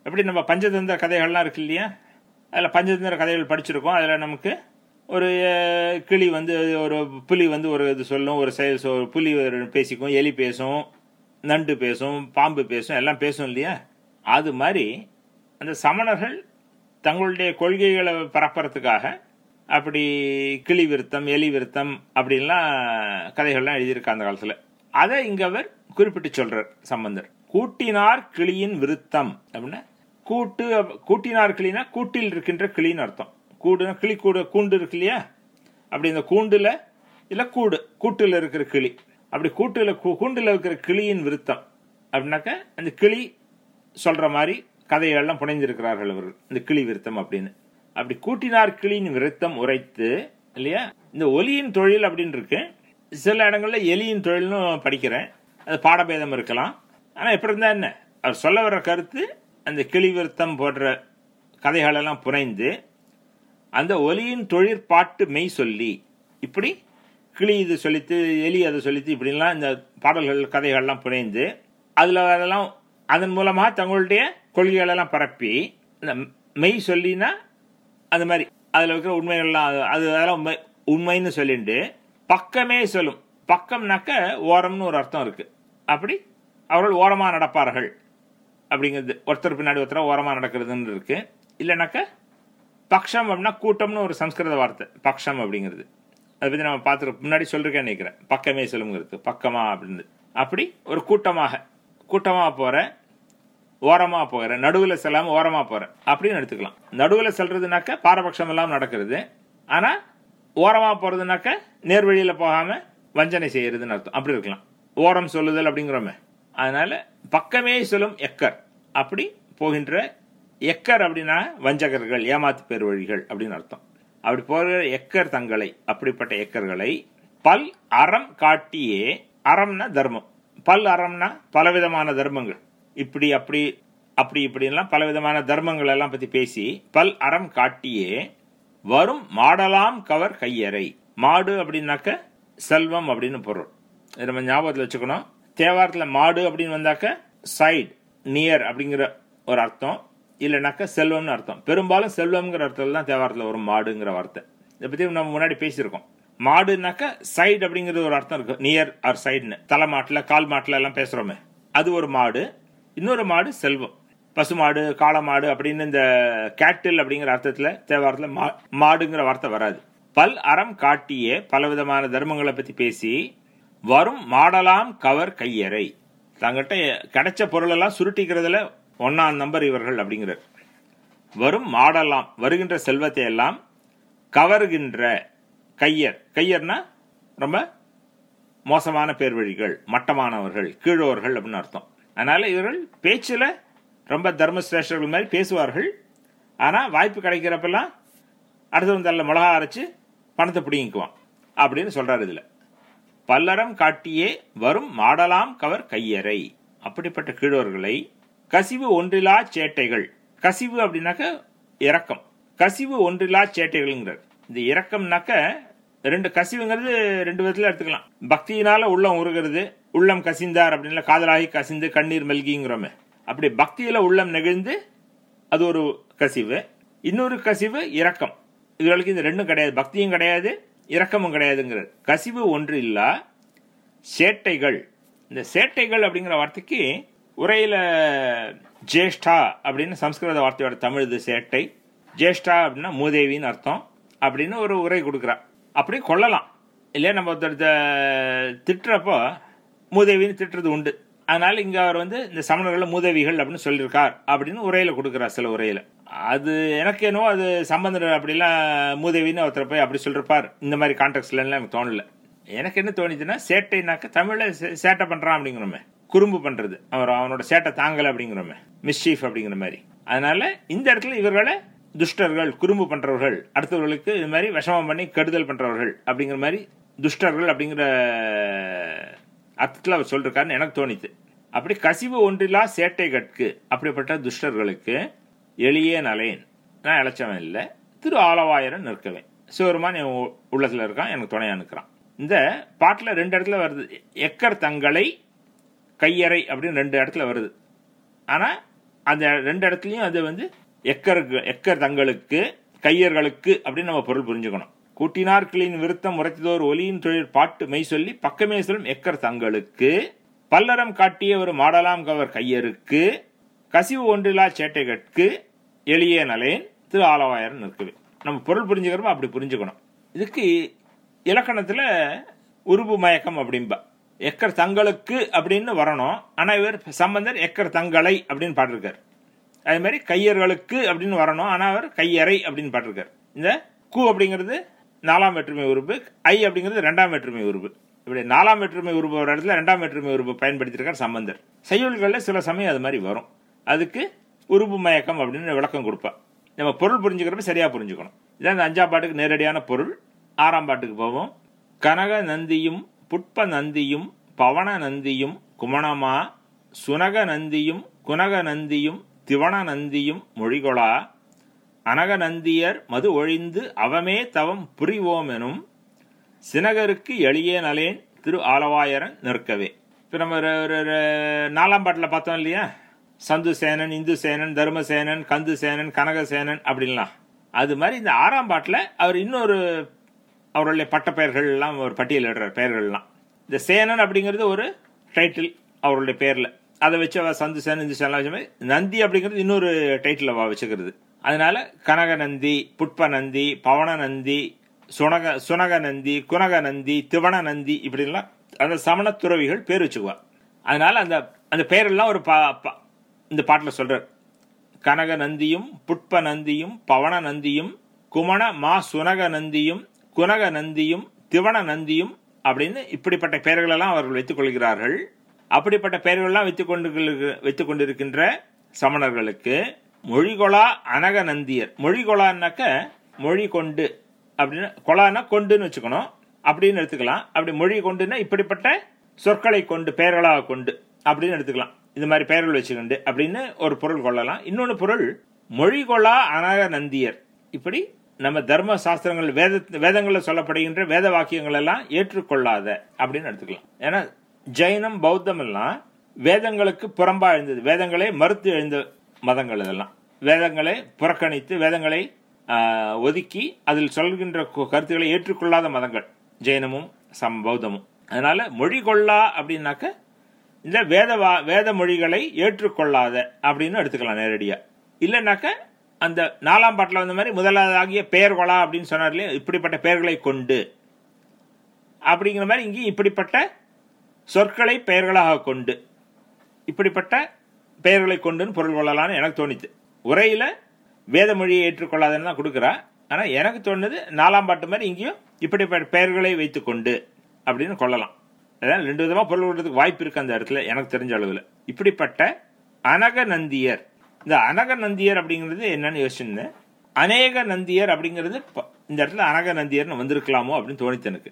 எப்படி நம்ம பஞ்சதந்திர கதைகள்லாம் இருக்கு இல்லையா அதில் பஞ்சதந்திர கதைகள் படிச்சிருக்கோம் அதில் நமக்கு ஒரு அஹ், கிளி வந்து ஒரு புலி வந்து ஒரு இது சொல்லும் ஒரு செயல் சொ- ஒரு புலி ஒரு பேசிக்கும் எலி பேசும் நண்டு பேசும் பாம்பு பேசும் எல்லாம் பேசும் இல்லையா அது மாதிரி அந்த சமணர்கள் தங்களுடைய கொள்கைகளை பரப்புறதுக்காக அப்படி கிளி விருத்தம் எலி விருத்தம் அப்படின்லாம் கதைகள்லாம் எழுதியிருக்க அந்த காலத்தில் அதை இங்க அவர் குறிப்பிட்டு சொல்றார் சம்பந்தர் கூட்டினார் கிளியின் விருத்தம் அப்படின்னா கூட்டு அப்- கூட்டினார் கிளினா கூட்டில் இருக்கின்ற கிளின்னு அர்த்தம் கூடுனா கிளி கூடு கூண்டு இருக்கு இல்லையா அப்படி இந்த கூண்டுல இல்ல கூடு கூட்டுல இருக்கிற கிளி அப்படி கூட்டுல கூ- கூண்டுல இருக்கிற கிளியின் விருத்தம் அப்படின்னாக்க அந்த கிளி சொல்ற மாதிரி கதையெல்லாம் புனைந்திருக்கிறார்கள் அவர்கள் இந்த கிளி விருத்தம் அப்படின்னு அப்படி கூட்டினார் கிளியின் விருத்தம் உரைத்து இல்லையா இந்த ஒலியின் தொழில் அப்படின்னு இருக்கு சில இடங்கள்ல எலியின் தொழில்னு படிக்கிறேன் அது பாடபேதம் இருக்கலாம் ஆனா எப்படி இருந்தா என்ன அவர் சொல்ல வர்ற கருத்து அந்த கிளி விருத்தம் போன்ற கதைகளெல்லாம் புனைந்து அந்த ஒலியின் தொழிற்பாட்டு மெய் சொல்லி இப்படி கிளி இது சொல்லித்து எலி அதை சொல்லித்து இப்படிலாம் இந்த பாடல்கள் கதைகள்லாம் புனைந்து அதில் அதெல்லாம் அதன் மூலமாக தங்களுடைய கொள்கைகளெல்லாம் பரப்பி இந்த மெய் சொல்லினா அது மாதிரி அதில் இருக்கிற உண்மைகள்லாம் அது- அது அதெல்லாம் உண்மை உண்மைன்னு சொல்லிட்டு பக்கமே சொல்லும் பக்கம்னாக்க ஓரம்னு ஒரு அர்த்தம் இருக்கு அப்படி அவர்கள் ஓரமாக நடப்பார்கள் அப்படிங்கிறது ஒருத்தர் பின்னாடி ஒருத்தர் ஓரமாக நடக்கிறதுன்னு இருக்கு இல்லைனாக்க பக்ஷம் அப்படின்னா கூட்டம்னு ஒரு சம்ஸ்கிருத வார்த்தை பக்ஷம் அப்படிங்கிறது அதை பற்றி நம்ம பார்த்துருக்க முன்னாடி சொல்லிருக்கேன்னு நினைக்கிறேன் பக்கமே சொல்லுங்கிறது பக்கமா அப்படின்னு அப்படி ஒரு கூட்டமாக கூட்டமாக போற ஓரமா போகிற நடுவில் செல்லாம ஓரமா போற அப்படின்னு எடுத்துக்கலாம் நடுவில் செல்றதுனாக்க பாரபட்சம் எல்லாம் நடக்கிறது ஆனா ஓரமா போறதுனாக்க நேர்வழியில போகாம வஞ்சனை செய்யறதுன்னு அர்த்தம் அப்படி இருக்கலாம் ஓரம் சொல்லுதல் அப்படிங்கிறோமே அதனால பக்கமே சொல்லும் எக்கர் அப்படி போகின்ற எக்கர் அப்படின்னா வஞ்சகர்கள் ஏமாத்து பேர் வழிகள் அப்படின்னு அர்த்தம் அப்படி போகிற எக்கர் தங்களை அப்படிப்பட்ட எக்கர்களை பல் அறம் காட்டியே அறம்னா தர்மம் பல் அறம்னா பலவிதமான தர்மங்கள் இப்படி அப்படி அப்படி இப்படின்லாம் பலவிதமான தர்மங்கள் எல்லாம் பத்தி பேசி பல் அறம் காட்டியே வரும் மாடலாம் கவர் கையறை மாடு அப்படின்னாக்க செல்வம் அப்படின்னு பொருள் இதை நம்ம ஞாபகத்தில் வச்சுக்கணும் தேவாரத்தில் மாடு அப்படின்னு வந்தாக்க சைடு நியர் அப்படிங்கிற ஒரு அர்த்தம் இல்லைனாக்க செல்வம்னு அர்த்தம் பெரும்பாலும் செல்வம்ங்கிற அர்த்தத்தில் தான் தேவாரத்தில் வரும் மாடுங்கிற வார்த்தை இதை பற்றி நம்ம முன்னாடி பேசியிருக்கோம் மாடுனாக்க சைடு அப்படிங்கிறது ஒரு அர்த்தம் இருக்கு நியர் ஆர் சைடுன்னு தலை மாட்டில் கால் மாட்டில் எல்லாம் பேசுகிறோமே அது ஒரு மாடு இன்னொரு மாடு செல்வம் பசுமாடு காளமாடு அப்படின்னு இந்த கேட்டில் அப்படிங்கிற அர்த்தத்தில் தேவாரத்தில் மா மாடுங்கிற வார்த்தை வராது பல் அறம் காட்டிய பலவிதமான தர்மங்களை பற்றி பேசி வரும் மாடலாம் கவர் கையறை தங்கிட்ட கிடைச்ச பொருளெல்லாம் சுருட்டிக்கிறதுல ஒன்னாம் நம்பர் இவர்கள் அப்படிங்கிறார் வரும் மாடலாம் வருகின்ற செல்வத்தை எல்லாம் கவர்கின்ற கையர் கையர்னா ரொம்ப மோசமான பேர் வழிகள் மட்டமானவர்கள் கீழோர்கள் அப்படின்னு அர்த்தம் அதனால இவர்கள் பேச்சுல ரொம்ப தர்மசிரேஷ்டர்கள் மாதிரி பேசுவார்கள் ஆனா வாய்ப்பு கிடைக்கிறப்பெல்லாம் அடுத்தவன் தள்ள மிளகா அரைச்சு பணத்தை பிடிங்கிக்குவான் அப்படின்னு சொல்றாரு இதுல பல்லறம் காட்டியே வரும் மாடலாம் கவர் கையறை அப்படிப்பட்ட கீழோர்களை கசிவு ஒன்றிலா சேட்டைகள் கசிவு அப்படின்னாக்க இரக்கம் கசிவு ஒன்றிலா சேட்டைகள்ங்கிறார் இந்த இரக்கம்னாக்க ரெண்டு கசிவுங்கிறது ரெண்டு விதத்துல எடுத்துக்கலாம் பக்தியினால உள்ளம் உருகிறது உள்ளம் கசிந்தார் அப்படின்ல காதலாகி கசிந்து கண்ணீர் மல்கிங்கிறோமே அப்படி பக்தியில உள்ளம் நெகிழ்ந்து அது ஒரு கசிவு இன்னொரு கசிவு இரக்கம் இவர்களுக்கு இந்த ரெண்டும் கிடையாது பக்தியும் கிடையாது இரக்கமும் கிடையாதுங்கிறது கசிவு ஒன்று இல்லா சேட்டைகள் இந்த சேட்டைகள் அப்படிங்கிற வார்த்தைக்கு உரையில ஜேஷ்டா அப்படின்னு சம்ஸ்கிருத வார்த்தையோட தமிழ் இது சேட்டை ஜேஷ்டா அப்படின்னா மூதேவின்னு அர்த்தம் அப்படின்னு ஒரு உரை கொடுக்குறா அப்படி கொள்ளலாம் இல்லையா நம்ம ஒருத்தர் திட்டுறப்போ மூதேவின்னு திட்டுறது உண்டு அதனால இங்க அவர் வந்து இந்த சமணர்கள் மூதேவிகள் அப்படின்னு சொல்லியிருக்கார் அப்படின்னு உரையில கொடுக்குறார் சில உரையில அது எனக்கு என்னவோ அது சம்பந்தர் அப்படிலாம் மூதேவின்னு ஒருத்தர் போய் அப்படி சொல்லிருப்பார் இந்த மாதிரி கான்டெக்ட்ல எல்லாம் எனக்கு தோணல எனக்கு என்ன தோணுச்சுன்னா சேட்டைனாக்க தமிழ்ல சே- சேட்டை பண்றான் அப்படிங்கிறோமே குறும்பு பண்றது அவர் அவனோட சேட்டை தாங்கல அப்படிங்கிறோமே மிஸ்சீஃப் அப்படிங்கிற மாதிரி அதனால இந்த இடத்துல இவர்களை துஷ்டர்கள் குறும்பு பண்றவர்கள் அடுத்தவர்களுக்கு இது மாதிரி விஷமம் பண்ணி கெடுதல் பண்றவர்கள் அப்படிங்கிற மாதிரி துஷ்டர்கள் அப்படிங்கிற அர்த்தத்தில் அவர் சொல்லிருக்காருன்னு எனக்கு தோணித்து அப்படி கசிவு ஒன்றிலா சேட்டை கட்கு அப்படிப்பட்ட துஷ்டர்களுக்கு எளிய நலேன் நான் இழைச்சவன் இல்லை திரு ஆலவாயரன் நிற்கவேன் சிவருமான் என் உ- உள்ளத்துல இருக்கான் எனக்கு துணையா நிற்கிறான் இந்த பாட்டில் ரெண்டு இடத்துல வருது எக்கர் தங்களை கையறை அப்படின்னு ரெண்டு இடத்துல வருது ஆனா அந்த ரெண்டு இடத்துலையும் அது வந்து எக்கருக்கு எக்கர் தங்களுக்கு கையர்களுக்கு அப்படின்னு நம்ம பொருள் புரிஞ்சுக்கணும் கூட்டினார்களின் விருத்தம் உரைத்ததோர் ஒலியின் தொழில் பாட்டு மெய் சொல்லி பக்கமே சொல்லும் எக்கர் தங்களுக்கு பல்லரம் காட்டிய ஒரு மாடலாம் கவர் கையருக்கு கசிவு ஒன்றிலா சேட்டைகட்கு எளிய நலேன் திரு ஆலவாயர் நிற்குது நம்ம பொருள் புரிஞ்சுக்கிறோமோ அப்படி புரிஞ்சுக்கணும் இதுக்கு இலக்கணத்துல உருபு மயக்கம் அப்படிம்பா எக்கர் தங்களுக்கு அப்படின்னு வரணும் ஆனா இவர் சம்பந்தர் எக்கர் தங்களை அப்படின்னு பாட்டிருக்கார் அதே மாதிரி கையர்களுக்கு அப்படின்னு வரணும் ஆனா அவர் கையறை அப்படின்னு பாட்டிருக்கார் இந்த கு அப்படிங்கிறது நாலாம் வேற்றுமை உறுப்பு ஐ அப்படிங்கிறது ரெண்டாம் வேற்றுமை உறுப்பு இப்படி நாலாம் வேற்றுமை உறுப்பு ஒரு இடத்துல ரெண்டாம் வேற்றுமை உறுப்பு பயன்படுத்தியிருக்கார் சம்பந்தர் செய்யுள்களில் சில சமயம் அது மாதிரி வரும் அதுக்கு உருபு மயக்கம் அப்படின்னு விளக்கம் கொடுப்பா நம்ம பொருள் புரிஞ்சுக்கிறப்ப சரியா புரிஞ்சுக்கணும் இதான் இந்த அஞ்சாம் பாட்டுக்கு நேரடியான பொருள் ஆறாம் பாட்டுக்கு போவோம் கனக நந்தியும் புட்ப நந்தியும் பவன நந்தியும் குமணமா சுனக நந்தியும் குனக நந்தியும் திவண நந்தியும் மொழிகொளா அனக நந்தியர் மது ஒழிந்து அவமே தவம் புரிவோம் எனும் சினகருக்கு எளிய நலேன் திரு ஆலவாயரன் நிற்கவே இப்போ நம்ம ஒரு- ஒரு- ஒரு நாலாம் பாட்டில் பார்த்தோம் இல்லையா சந்து சேனன் இந்து சேனன் தர்மசேனன் கந்து சேனன் கனகசேனன் அப்படின்லாம் அது மாதிரி இந்த ஆறாம் பாட்டில் அவர் இன்னொரு அவருடைய பட்ட பெயர்கள்லாம் ஒரு பட்டியலிடுறார் பெயர்கள்லாம் இந்த சேனன் அப்படிங்கிறது ஒரு டைட்டில் அவருடைய பேரில் அதை வச்சு அவ சந்து சேனன் இந்து சேனன் வச்ச மாதிரி நந்தி அப்படிங்கிறது இன்னொரு டைட்டில் அவ வச்சுக்கிறது அதனால கனக நந்தி புட்ப நந்தி பவன நந்தி சுனக சுனக நந்தி குனக நந்தி திவண நந்தி இப்படிலாம் அந்த சமண துறவிகள் பேர் வச்சுக்குவா அதனால அந்த அந்த பெயரெல்லாம் ஒரு பா பா- இந்த பாட்டில் சொல்றார் கனக நந்தியும் புட்ப நந்தியும் பவன நந்தியும் குமண மா சுனக நந்தியும் குனக நந்தியும் திவண நந்தியும் அப்படின்னு இப்படிப்பட்ட பெயர்களெல்லாம் அவர்கள் வைத்துக் கொள்கிறார்கள் அப்படிப்பட்ட பெயர்களெல்லாம் வைத்துக் கொண்டு வைத்துக் கொண்டிருக்கின்ற சமணர்களுக்கு மொழிகொளா அனக நந்தியர் மொழிகொளான்னாக்க மொழி கொண்டு அப்படின்னு கொலான்னா கொண்டுன்னு வச்சுக்கணும் அப்படின்னு எடுத்துக்கலாம் அப்படி மொழி கொண்டுன்னா இப்படிப்பட்ட சொற்களை கொண்டு பெயர்களாக கொண்டு அப்படின்னு எடுத்துக்கலாம் இது மாதிரி பெயர்கள் வச்சுக்கொண்டு அப்படின்னு ஒரு பொருள் கொள்ளலாம் இன்னொன்று பொருள் மொழிகொளா அனக நந்தியர் இப்படி நம்ம தர்ம சாஸ்திரங்கள் வேத வேதங்களில் சொல்லப்படுகின்ற வேத வாக்கியங்கள் எல்லாம் ஏற்றுக்கொள்ளாத அப்படின்னு எடுத்துக்கலாம் ஏன்னா ஜெயினம் பௌத்தம் எல்லாம் வேதங்களுக்கு புறம்பா எழுந்தது வேதங்களை மறுத்து எழுந்த மதங்கள் இதெல்லாம் வேதங்களை புறக்கணித்து வேதங்களை ஆஹ், ஒதுக்கி அதில் சொல்கின்ற கு- கருத்துக்களை ஏற்றுக்கொள்ளாத மதங்கள் ஜெயினமும் சம் பௌத்தமும் அதனால மொழி கொள்ளா அப்படின்னாக்க இந்த வேத வா- வேத மொழிகளை ஏற்றுக்கொள்ளாத அப்படின்னு எடுத்துக்கலாம் நேரடியா இல்லைனாக்க அந்த நாலாம் பாட்டில் வந்த மாதிரி முதலாவதாகிய பெயர் கொலா அப்படின்னு சொன்னார் இல்லையா இப்படிப்பட்ட பெயர்களை கொண்டு அப்படிங்கிற மாதிரி இங்கே இப்படிப்பட்ட சொற்களை பெயர்களாக கொண்டு இப்படிப்பட்ட பெயர்களை கொண்டுன்னு பொருள் கொள்ளலாம்னு எனக்கு தோணித்து உரையில வேத மொழியை ஏற்றுக்கொள்ளாதன்னு தான் கொடுக்குறா ஆனால் எனக்கு தோணுது நாலாம் பாட்டு மாதிரி இங்கேயும் இப்படிப்பட்ட பெயர்களை வைத்துக்கொண்டு அப்படின்னு கொள்ளலாம் அதான் ரெண்டு விதமாக பொருள் கொள்றதுக்கு வாய்ப்பு இருக்கு அந்த இடத்துல எனக்கு தெரிஞ்ச அளவில் இப்படிப்பட்ட அனக நந்தியர் இந்த அனக நந்தியர் அப்படிங்கிறது என்னன்னு யோசிச்சிருந்தேன் அநேக நந்தியர் அப்படிங்கிறது ப- இந்த இடத்துல அனக நந்தியர்னு வந்திருக்கலாமோ அப்படின்னு தோணித்து எனக்கு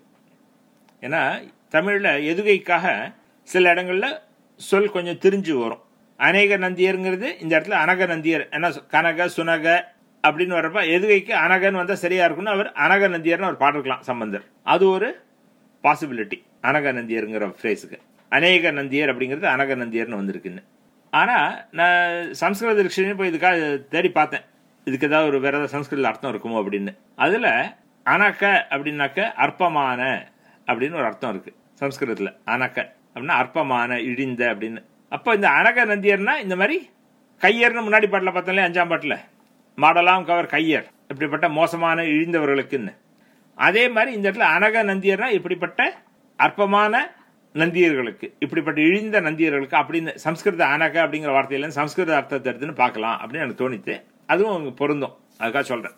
ஏன்னா தமிழில் எதுகைக்காக சில இடங்கள்ல சொல் கொஞ்சம் திரிஞ்சு வரும் அநேக நந்தியருங்கிறது இந்த இடத்துல அனக நந்தியர் ஏன்னா கனக சுனக அப்படின்னு வர்றப்ப எதுகைக்கு அனகன் வந்தா சரியா இருக்கும்னு அவர் அனக நந்தியர்னு அவர் பாடிருக்கலாம் சம்பந்தர் அது ஒரு பாசிபிலிட்டி அனக நந்தியருங்கிற ஃப்ரேஸுக்கு அநேக நந்தியர் அப்படிங்கிறது அனக நந்தியர்னு வந்திருக்குன்னு ஆனா நான் சம்ஸ்கிருத டிக்ஷனரி போய் இதுக்காக தேடி பார்த்தேன் இதுக்கு ஏதாவது ஒரு வேற ஏதாவது சம்ஸ்கிருத அர்த்தம் இருக்குமோ அப்படின்னு அதுல அனக அப்படின்னாக்க அற்பமான அப்படின்னு ஒரு அர்த்தம் இருக்கு சம்ஸ்கிருதத்துல அனக அப்படின்னா அற்பமான இழிந்த அப்படின்னு அப்போ இந்த அனக நந்தியர்னா இந்த மாதிரி கையர்னு முன்னாடி பாட்டில் பார்த்தோம்ல அஞ்சாம் பாட்டில் மாடலாம் கவர் கையர் இப்படிப்பட்ட மோசமான இழிந்தவர்களுக்குன்னு அதே மாதிரி இந்த இடத்துல அனக நந்தியர்னா இப்படிப்பட்ட அற்பமான நந்தியர்களுக்கு இப்படிப்பட்ட இழிந்த நந்தியர்களுக்கு அப்படின்னு சம்ஸ்கிருத அனக அப்படிங்கிற வார்த்தையில இருந்து சம்ஸ்கிருத அர்த்தத்தை எடுத்துன்னு பார்க்கலாம் அப்படின்னு எனக்கு தோணித்து அதுவும் அங்க பொருந்தும் அதுக்காக சொல்றேன்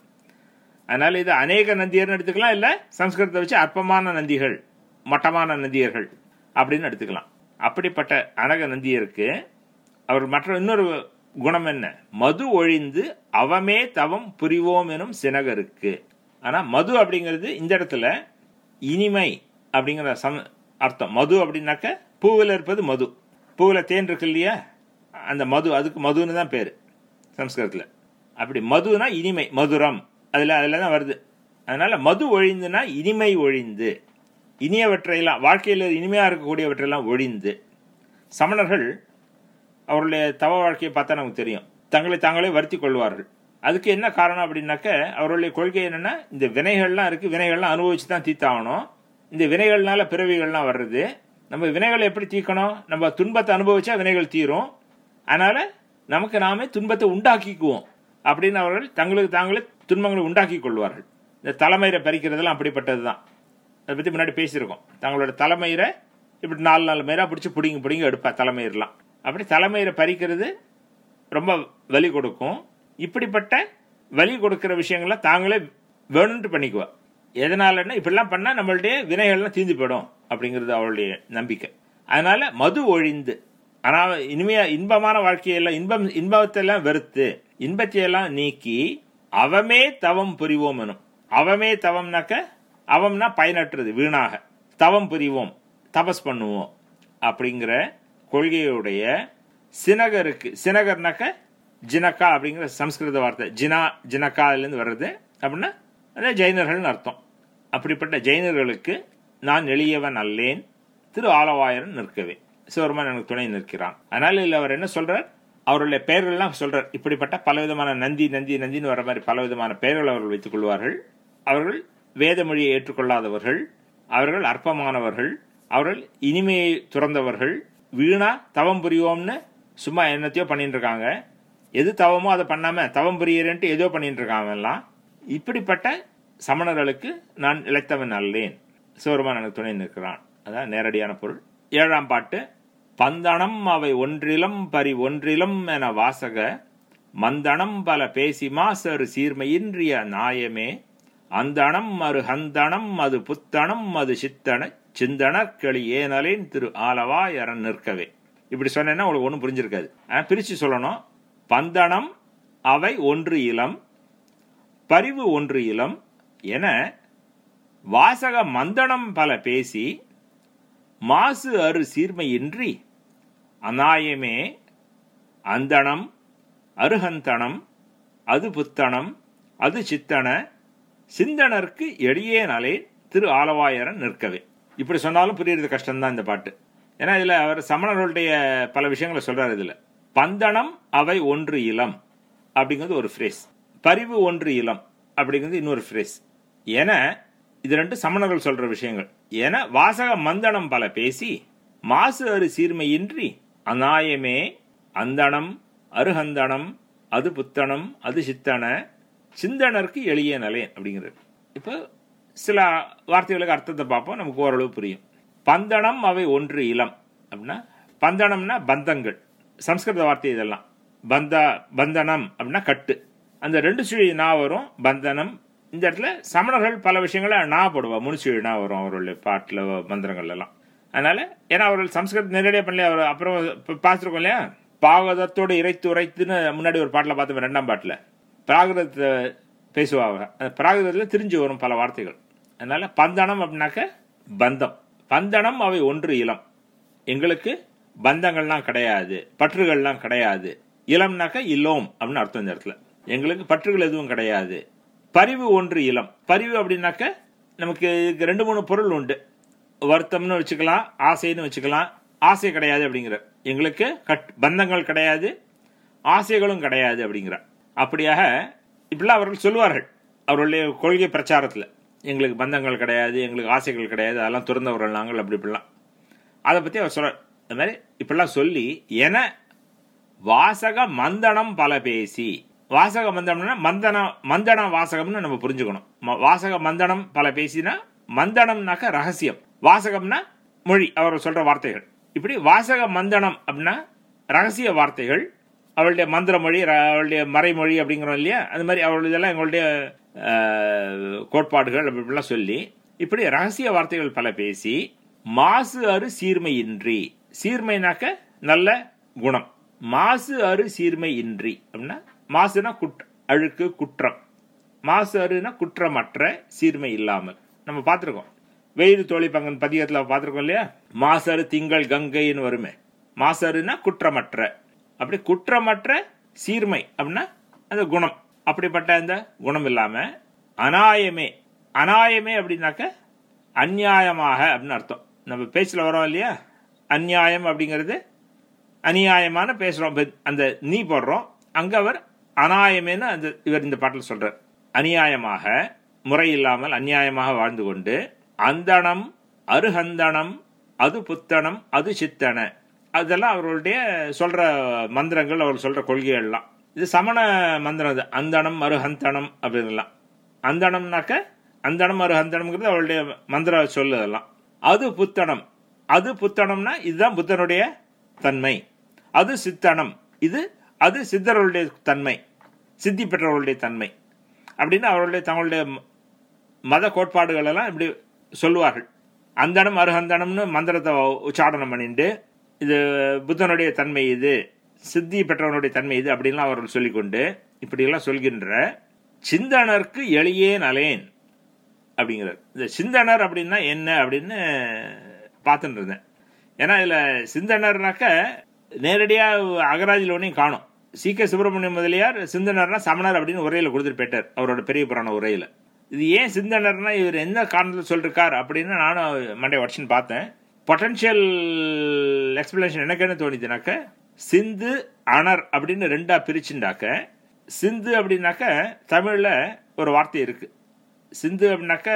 அதனால இது அநேக நந்தியர்னு எடுத்துக்கலாம் இல்ல சம்ஸ்கிருதத்தை வச்சு அற்பமான நந்திகள் மட்டமான நந்தியர்கள் அப்படின்னு எடுத்துக்கலாம் அப்படிப்பட்ட அனக நந்தியருக்கு அவர் மற்ற இன்னொரு குணம் என்ன மது ஒழிந்து அவமே தவம் புரிவோம் எனும் சினகருக்கு ஆனா மது அப்படிங்கிறது இந்த இடத்துல இனிமை அப்படிங்கிற சம் அர்த்தம் மது அப்படின்னாக்க பூவில் இருப்பது மது பூவில் தேன் இருக்கு இல்லையா அந்த மது அதுக்கு மதுன்னு தான் பேர் சம்ஸ்கிருதத்தில் அப்படி மதுனா இனிமை மதுரம் அதில் அதில் தான் வருது அதனால மது ஒழிந்துனா இனிமை ஒழிந்து இனியவற்றையெல்லாம் வாழ்க்கையில் இனிமையாக இருக்கக்கூடியவற்றையெல்லாம் ஒழிந்து சமணர்கள் அவருடைய தவ வாழ்க்கையை பார்த்தா நமக்கு தெரியும் தங்களை தாங்களே வருத்தி கொள்வார்கள் அதுக்கு என்ன காரணம் அப்படின்னாக்க அவருடைய கொள்கை என்னன்னா இந்த வினைகள்லாம் இருக்கு வினைகள்லாம் அனுபவிச்சு தான் தீத்தாகணும் இந்த வினைகள்னால பிறவிகள்லாம் வர்றது நம்ம வினைகளை எப்படி தீர்க்கணும் நம்ம துன்பத்தை அனுபவிச்சா வினைகள் தீரும் அதனால நமக்கு நாமே துன்பத்தை உண்டாக்கிக்குவோம் அப்படின்னு அவர்கள் தங்களுக்கு தாங்களே துன்பங்களை உண்டாக்கி கொள்வார்கள் இந்த தலைமயிரை பறிக்கிறதெல்லாம் அப்படிப்பட்டது தான் அதை பற்றி முன்னாடி பேசியிருக்கோம் தங்களோட தலைமயிரை இப்படி நாலு நாலு மயிராக பிடிச்சி பிடிங்க பிடிங்க எடுப்பா தலைமயிரெலாம் அப்படி தலைமயிரை பறிக்கிறது ரொம்ப வலி கொடுக்கும் இப்படிப்பட்ட வலி கொடுக்கிற விஷயங்களை தாங்களே வேணும்ட்டு பண்ணிக்குவா எதனாலன்னா இப்படிலாம் பண்ணால் நம்மளுடைய வினைகள்லாம் தீர்ந்து போயிடும் அப்படிங்கிறது அவளுடைய நம்பிக்கை அதனால மது ஒழிந்து ஆனால் இனிமையா இன்பமான வாழ்க்கையெல்லாம் இன்பம் இன்பத்தையெல்லாம் வெறுத்து இன்பத்தையெல்லாம் நீக்கி அவமே தவம் புரிவோம் எனும் அவமே தவம்னாக்க அவம்னா பயனற்றது வீணாக தவம் புரிவோம் தபஸ் பண்ணுவோம் அப்படிங்கிற கொள்கையுடைய சினகருக்கு சினகர்னாக்க ஜினக்கா அப்படிங்கிற சம்ஸ்கிருத வார்த்தை ஜினா ஜினக்காலேருந்து வர்றது அப்படின்னா அதான் ஜெயினர்கள்னு அர்த்தம் அப்படிப்பட்ட ஜெயினர்களுக்கு நான் எளியவன் அல்லேன் திரு ஆலவாயரன் நிற்கவே சிவருமான் எனக்கு துணை நிற்கிறான் அதனால இல்லை அவர் என்ன சொல்றார் அவருடைய பெயர்கள்லாம் சொல்றார் இப்படிப்பட்ட பலவிதமான நந்தி நந்தி நந்தின்னு வர மாதிரி பலவிதமான பெயர்கள் அவர்கள் வைத்துக் கொள்வார்கள் அவர்கள் வேத மொழியை ஏற்றுக்கொள்ளாதவர்கள் அவர்கள் அற்பமானவர்கள் அவர்கள் இனிமையை துறந்தவர்கள் வீணா தவம் புரிவோம்னு சும்மா என்னத்தையோ பண்ணிட்டு இருக்காங்க எது தவமோ அதை பண்ணாம தவம் புரியறேன்ட்டு ஏதோ பண்ணிட்டு இருக்காங்க எல்லாம் இப்படிப்பட்ட சமணர்களுக்கு நான் இழைத்தவன் அல்லேன் சிவருமான் எனக்கு துணை நிற்கிறான் அதான் நேரடியான பொருள் ஏழாம் பாட்டு பந்தனம் அவை ஒன்றிலம் பரி ஒன்றிலம் என வாசக மந்தனம் பல பேசி மாசரு சீர்மையின்றிய நாயமே அந்தணம் மறு ஹந்தனம் அது புத்தனம் அது சித்தன சிந்தனர் கிளி ஏனலேன் திரு ஆலவாய் அரண் நிற்கவே இப்படி சொன்னேன்னா உங்களுக்கு ஒன்றும் புரிஞ்சிருக்காது ஆனால் பிரித்து சொல்லணும் பந்தனம் அவை ஒன்று இளம் பரிவு ஒன்று இளம் என வாசக மந்தனம் பல பேசி மாசு அரு சீர்மையின்றி அநாயமே அந்தணம் அருகந்தனம் அது புத்தனம் அது சித்தன சிந்தனருக்கு எளியே நலே திரு ஆலவாயரன் நிற்கவே இப்படி சொன்னாலும் புரியுறது கஷ்டம்தான் இந்த பாட்டு ஏன்னா இதுல அவர் சமணர்களுடைய பல விஷயங்களை சொல்றாரு இதுல பந்தனம் அவை ஒன்று இளம் அப்படிங்கிறது ஒரு ஃப்ரேஸ் பரிவு ஒன்று இளம் அப்படிங்கிறது இன்னொரு ஃப்ரேஸ் என இது ரெண்டு சமணர்கள் சொல்ற விஷயங்கள் என வாசக மந்தனம் பல பேசி மாசு அரு சீர்மையின்றி அநாயமே அந்தணம் அருகந்தனம் அது புத்தனம் அது சித்தன சிந்தனருக்கு எளிய நலேன் அப்படிங்கிறது இப்போ சில வார்த்தைகளுக்கு அர்த்தத்தை பார்ப்போம் நமக்கு ஓரளவு புரியும் பந்தனம் அவை ஒன்று இளம் அப்படின்னா பந்தனம்னா பந்தங்கள் சம்ஸ்கிருத வார்த்தை இதெல்லாம் பந்தா பந்தனம் அப்படின்னா கட்டு அந்த ரெண்டு சுழி நா வரும் பந்தனம் இந்த இடத்துல சமணர்கள் பல விஷயங்களை நா போடுவா முனுசுழி நா வரும் அவருடைய பாட்டில் மந்திரங்கள் எல்லாம் அதனால ஏன்னா அவர்கள் சம்ஸ்கிருத் நேரடியாக பண்ணல அவர் அப்புறம் பார்த்துருக்கோம் இல்லையா பாகதத்தோடு இறைத்து உரைத்துன்னு முன்னாடி ஒரு பாட்டில் பார்த்தோம் ரெண்டாம் பாட்டில் பிராகிருதத்தை பேசுவாங்க அந்த பிராகிருதத்தில் திரிஞ்சு வரும் பல வார்த்தைகள் அதனால பந்தனம் அப்படின்னாக்க பந்தம் பந்தனம் அவை ஒன்று இளம் எங்களுக்கு பந்தங்கள்லாம் கிடையாது பற்றுகள்லாம் கிடையாது இளம்னாக்க இலோம் அப்படின்னு அர்த்தம் இந்த இடத்துல எங்களுக்கு பற்றுகள் எதுவும் கிடையாது பரிவு ஒன்று இளம் பரிவு அப்படின்னாக்க நமக்கு இதுக்கு ரெண்டு மூணு பொருள் உண்டு வருத்தம்னு வச்சுக்கலாம் ஆசைன்னு வச்சுக்கலாம் ஆசை கிடையாது அப்படிங்கிற எங்களுக்கு கட் பந்தங்கள் கிடையாது ஆசைகளும் கிடையாது அப்படிங்கிற அப்படியாக இப்படிலாம் அவர்கள் சொல்லுவார்கள் அவர்களுடைய கொள்கை பிரச்சாரத்தில் எங்களுக்கு பந்தங்கள் கிடையாது எங்களுக்கு ஆசைகள் கிடையாது அதெல்லாம் துறந்தவர்கள் நாங்கள் அப்படி இப்படிலாம் அதை பற்றி அவர் சொல்ற அது மாதிரி இப்படிலாம் சொல்லி என வாசக மந்தனம் பல பேசி வாசக மந்தனம்னா மந்தன மந்தன வாசகம்னு நம்ம புரிஞ்சுக்கணும் ம- வாசக மந்தனம் பல பேசினா மந்தனம்னாக்க ரகசியம் வாசகம்னா மொழி அவர் சொல்ற வார்த்தைகள் இப்படி வாசக மந்தனம் அப்படின்னா ரகசிய வார்த்தைகள் அவளுடைய மந்திர மொழி ர- அவளுடைய மறைமொழி அப்படிங்கிறோம் இல்லையா அது மாதிரி அவளுடைய இதெல்லாம் எங்களுடைய அஹ், கோட்பாடுகள் அப்படி இப்படிலாம் சொல்லி இப்படி ரகசிய வார்த்தைகள் பல பேசி மாசு அரு சீர்மையின்றி சீர்மைனாக்க நல்ல குணம் மாசு அரு சீர்மை இன்றி அப்படின்னா மாசுனா குட் அழுக்கு குற்றம் மாசு அருனா குற்றமற்ற சீர்மை இல்லாமல் நம்ம பார்த்துருக்கோம் வெயில் தோழி பங்கன் பதிகத்தில் பார்த்துருக்கோம் இல்லையா மாசரு திங்கள் கங்கைன்னு வருமே மாசருனா குற்றமற்ற அப்படி குற்றமற்ற சீர்மை அப்படின்னா அந்த குணம் அப்படிப்பட்ட அந்த குணம் இல்லாம அநாயமே அநாயமே அப்படின்னாக்க அந்நியாயமாக அப்படின்னு அர்த்தம் நம்ம பேச்சில் வரோம் இல்லையா அந்நியாயம் அப்படிங்கிறது அநியாயமான பேசுறோம் இப்ப அந்த நீ போடுறோம் அங்க அவர் அநாயமேன்னு அந்த இவர் இந்த பாட்டில் சொல்றார் அநியாயமாக முறை இல்லாமல் அநியாயமாக வாழ்ந்து கொண்டு அந்தணம் அருகந்தனம் அது புத்தனம் அது சித்தன அதெல்லாம் அவர்களுடைய சொல்ற மந்திரங்கள் அவர் சொல்ற கொள்கைகள்லாம் இது சமண மந்திரம் இது அந்தணம் அருஹந்தனம் அப்படின்லாம் அந்தணம்னாக்க அந்தணம் அருஹந்தனம்ங்கிறது அவருடைய மந்திர சொல்லு அதெல்லாம் அது புத்தனம் அது புத்தனம்னா இதுதான் புத்தனுடைய தன்மை அது சித்தனம் இது அது சித்தர்களுடைய தன்மை சித்தி பெற்றவர்களுடைய தன்மை அப்படின்னு அவர்களுடைய தங்களுடைய மத கோட்பாடுகள் எல்லாம் இப்படி சொல்லுவார்கள் அந்தனம் அருகந்தனம்னு மந்திரத்தை உச்சாடனம் பண்ணிட்டு இது புத்தனுடைய தன்மை இது சித்தி பெற்றவனுடைய தன்மை இது அப்படின்லாம் அவர்கள் சொல்லிக்கொண்டு இப்படியெல்லாம் சொல்கின்ற சிந்தனருக்கு எளியே நலேன் அப்படிங்கிறார் இந்த சிந்தனர் அப்படின்னா என்ன அப்படின்னு பார்த்துட்டு இருந்தேன் ஏன்னா இதில் சிந்தனர்னாக்க நேரடியாக அகராஜில் ஒன்றையும் காணும் சி கே சுப்பிரமணியம் முதலியார் சிந்தனர்னா சமணர் அப்படின்னு உரையில் கொடுத்துட்டு போயிட்டார் அவரோட பெரிய புராண உரையில் இது ஏன் சிந்தனர்னா இவர் எந்த காரணத்தில் சொல்லிருக்கார் அப்படின்னு நானும் மண்டே உடச்சுன்னு பார்த்தேன் பொட்டன்ஷியல் எக்ஸ்பிளேஷன் எனக்கு என்ன தோணிதுனாக்க சிந்து அணர் அப்படின்னு ரெண்டா பிரிச்சுண்டாக்க சிந்து அப்படின்னாக்க தமிழில் ஒரு வார்த்தை இருக்கு சிந்து அப்படின்னாக்க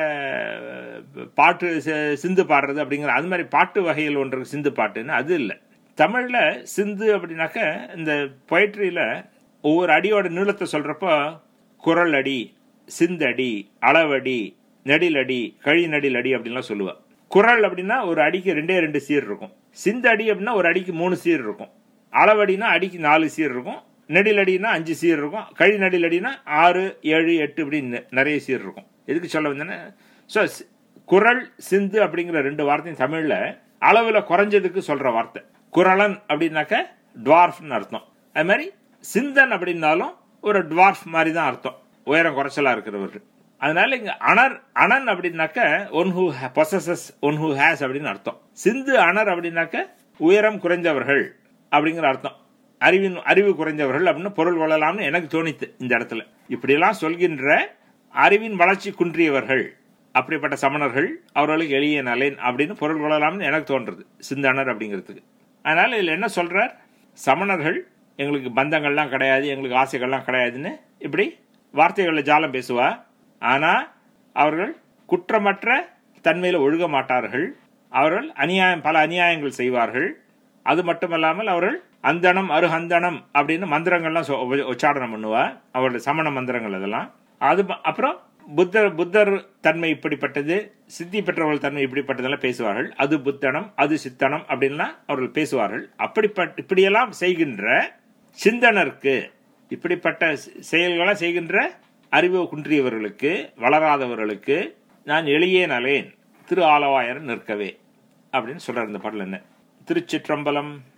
பாட்டு சி- சிந்து பாடுறது அப்படிங்கிற அது மாதிரி பாட்டு வகையில் ஒன்று இருக்கு சிந்து பாட்டுன்னு அது இல்லை தமிழில் சிந்து அப்படின்னாக்க இந்த பொயட்ரியில் ஒவ்வொரு அடியோட நீளத்தை சொல்கிறப்போ குரல் அடி சிந்தடி அளவடி நெடிலடி கழி நெடில் அடி அப்படின்லாம் சொல்லுவா குரல் அப்படின்னா ஒரு அடிக்கு ரெண்டே ரெண்டு சீர் இருக்கும் சிந்தடி அப்படின்னா ஒரு அடிக்கு மூணு சீர் இருக்கும் அளவடினா அடிக்கு நாலு சீர் இருக்கும் நெடிலடினா அஞ்சு சீர் இருக்கும் கழி நெடிலடினா ஆறு ஏழு எட்டு இப்படி நெ- நிறைய சீர் இருக்கும் எதுக்கு சொல்ல வந்தேன்னா ஸோ குரல் சிந்து அப்படிங்கிற ரெண்டு வார்த்தையும் தமிழில் அளவில் குறைஞ்சதுக்கு சொல்கிற வார்த்தை குரலன் அப்படின்னாக்க டுவார்ஃப்னு அர்த்தம் அது மாதிரி சிந்தன் அப்படின்னாலும் ஒரு டுவார்ஃப் மாதிரி தான் அர்த்தம் உயரம் குறைச்சலா இருக்கிறவர் அதனால இங்க அணர் அணன் அப்படின்னாக்க one who possesses one who has அப்படின்னு அர்த்தம் சிந்து அணர் அப்படின்னாக்க உயரம் குறைந்தவர்கள் அப்படிங்கிற அர்த்தம் அறிவின் அறிவு குறைந்தவர்கள் அப்படின்னு பொருள் கொள்ளலாம்னு எனக்கு தோணித்து இந்த இடத்துல இப்படியெல்லாம் சொல்கின்ற அறிவின் வளர்ச்சி குன்றியவர்கள் அப்படிப்பட்ட சமணர்கள் அவர்களுக்கு எளிய நலேன் அப்படின்னு பொருள் கொள்ளலாம்னு எனக்கு தோன்றுறது சிந்தனர் அப்படிங்கிறதுக்கு அதனால இதுல என்ன சொல்றார் சமணர்கள் எங்களுக்கு பந்தங்கள்லாம் கிடையாது எங்களுக்கு ஆசைகள்லாம் கிடையாதுன்னு இப்படி வார்த்தைகளில் ஜாலம் பேசுவா ஆனா அவர்கள் குற்றமற்ற தன்மையில் ஒழுக மாட்டார்கள் அவர்கள் அநியாயம் பல அநியாயங்கள் செய்வார்கள் அது மட்டுமல்லாமல் அவர்கள் அந்தனம் அருஹந்தனம் அப்படின்னு மந்திரங்கள்லாம் சொ- உப- உச்சாடனம் பண்ணுவா அவருடைய சமண மந்திரங்கள் அதெல்லாம் அது ம- அப்புறம் புத்தர் புத்தர் தன்மை இப்படிப்பட்டது சித்தி பெற்றவர்கள் தன்மை இப்படிப்பட்டதெல்லாம் பேசுவார்கள் அது புத்தனம் அது சித்தனம் அப்படின்லாம் அவர்கள் பேசுவார்கள் அப்படிப்பட்ட இப்படியெல்லாம் செய்கின்ற சிந்தனருக்கு இப்படிப்பட்ட செ- செயல்களை செய்கின்ற அறிவு குன்றியவர்களுக்கு வளராதவர்களுக்கு நான் எளியே நலேன் திரு ஆலவாயர் நிற்கவே அப்படின்னு சொல்றார் இந்த பாடல் என்ன திருச்சிற்றம்பலம்